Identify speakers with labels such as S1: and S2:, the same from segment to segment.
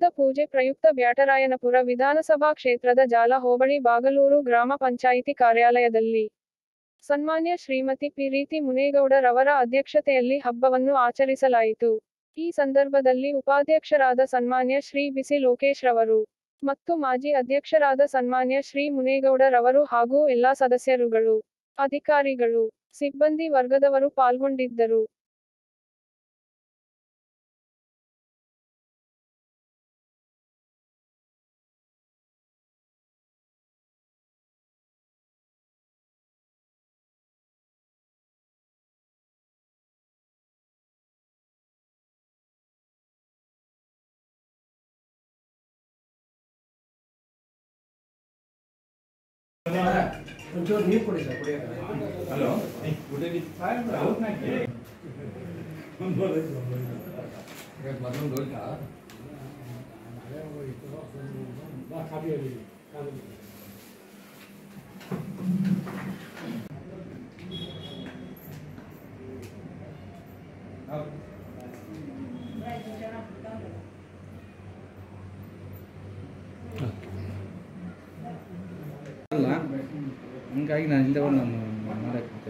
S1: ಪೂಜೆ ಪ್ರಯುಕ್ತ ಬ್ಯಾಟರಾಯನಪುರ ವಿಧಾನಸಭಾ ಕ್ಷೇತ್ರದ ಜಾಲ ಹೋಬಳಿ ಬಾಗಲೂರು ಗ್ರಾಮ ಪಂಚಾಯಿತಿ ಕಾರ್ಯಾಲಯದಲ್ಲಿ ಸನ್ಮಾನ್ಯ ಶ್ರೀಮತಿ ಪಿರೀತಿ ಮುನೇಗೌಡರವರ ಅಧ್ಯಕ್ಷತೆಯಲ್ಲಿ ಹಬ್ಬವನ್ನು ಆಚರಿಸಲಾಯಿತು ಈ ಸಂದರ್ಭದಲ್ಲಿ ಉಪಾಧ್ಯಕ್ಷರಾದ ಸನ್ಮಾನ್ಯ ಶ್ರೀ ಬಿಸಿ ಲೋಕೇಶ್ ರವರು ಮತ್ತು ಮಾಜಿ ಅಧ್ಯಕ್ಷರಾದ ಸನ್ಮಾನ್ಯ ಶ್ರೀ ಮುನೇಗೌಡರವರು ಹಾಗೂ ಎಲ್ಲಾ ಸದಸ್ಯರುಗಳು ಅಧಿಕಾರಿಗಳು ಸಿಬ್ಬಂದಿ ವರ್ಗದವರು ಪಾಲ್ಗೊಂಡಿದ್ದರು
S2: ಒಂಚೂರು ನೀರು ಕೊಡಿ ಸರ್ ಕುಡಿಯೋಕೆ
S3: ಹಲೋ
S4: ಅಲ್ಲ ಹಂಗಾಗಿ ನಾನು ಇಲ್ಲದೆ ನಾನು ಮಾಡಕ್ಕೆ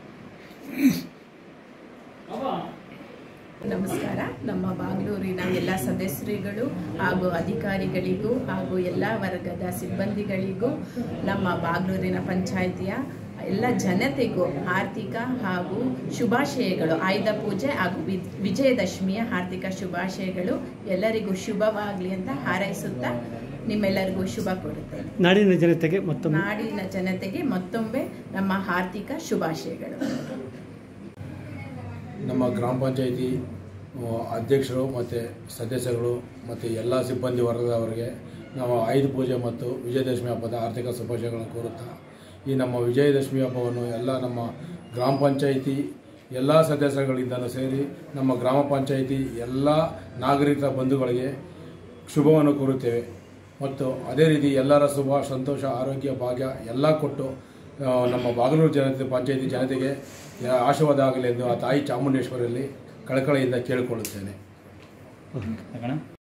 S5: ನಮಸ್ಕಾರ ನಮ್ಮ ಬಾಗ್ಲೂರಿನ ಎಲ್ಲ ಸದಸ್ಯರುಗಳು ಹಾಗೂ ಅಧಿಕಾರಿಗಳಿಗೂ ಹಾಗೂ ಎಲ್ಲ ವರ್ಗದ ಸಿಬ್ಬಂದಿಗಳಿಗೂ ನಮ್ಮ ಬಾಗ್ಲೂರಿನ ಪಂಚಾಯಿತಿಯ ಎಲ್ಲ ಜನತೆಗೂ ಆರ್ಥಿಕ ಹಾಗೂ ಶುಭಾಶಯಗಳು ಆಯುಧ ಪೂಜೆ ಹಾಗೂ ವಿ- ವಿಜಯದಶಮಿಯ ಆರ್ಥಿಕ ಶುಭಾಶಯಗಳು ಎಲ್ಲರಿಗೂ ಶುಭವಾಗಲಿ ಅಂತ ಹಾರೈಸುತ್ತಾ ನಿಮ್ಮೆಲ್ಲರಿಗೂ ಶುಭ ಕೋರುತ್ತೇನೆ
S2: ನಾಡಿನ ಜನತೆಗೆ ಮತ್ತೊಮ್ಮೆ
S5: ನಾಡಿನ ಜನತೆಗೆ ಮತ್ತೊಮ್ಮೆ ನಮ್ಮ ಆರ್ಥಿಕ ಶುಭಾಶಯಗಳು
S6: ನಮ್ಮ ಗ್ರಾಮ ಪಂಚಾಯಿತಿ ಆ, ಅಧ್ಯಕ್ಷರು ಮತ್ತು ಸದಸ್ಯರುಗಳು ಮತ್ತು ಎಲ್ಲ ಸಿಬ್ಬಂದಿ ವರ್ಗದವರಿಗೆ ನಾವು ಆಯುಧ ಪೂಜೆ ಮತ್ತು ವಿಜಯದಶಮಿ ಹಬ್ಬದ ಆರ್ಥಿಕ ಶುಭಾಶಯಗಳನ್ನು ಕೋರುತ್ತಾ ಈ ನಮ್ಮ ವಿಜಯದಶಮಿ ಹಬ್ಬವನ್ನು ಎಲ್ಲ ನಮ್ಮ ಗ್ರಾಮ ಪಂಚಾಯಿತಿ ಎಲ್ಲ ಸದಸ್ಯರುಗಳಿಂದಲೂ ಸೇರಿ ನಮ್ಮ ಗ್ರಾಮ ಪಂಚಾಯಿತಿ ಎಲ್ಲ ನಾಗರಿಕ ಬಂಧುಗಳಿಗೆ ಶುಭವನ್ನು ಕೋರುತ್ತೇವೆ ಮತ್ತು ಅದೇ ರೀತಿ ಎಲ್ಲರ ಶುಭ ಸಂತೋಷ ಆರೋಗ್ಯ ಭಾಗ್ಯ ಎಲ್ಲ ಕೊಟ್ಟು ಆ, ನಮ್ಮ ಬಾಗಲೂರು ಜನತೆ ಪಂಚಾಯಿತಿ ಜನತೆಗೆ ಆ, ಆಶೀರ್ವಾದ ಆಗಲಿ ಎಂದು ಆ ತಾಯಿ ಚಾಮುಂಡೇಶ್ವರಿಯಲ್ಲಿ ಕಳಕಳಿಯಿಂದ ಕೇಳಿಕೊಳ್ಳುತ್ತೇನೆ
S4: ತಗೋಣ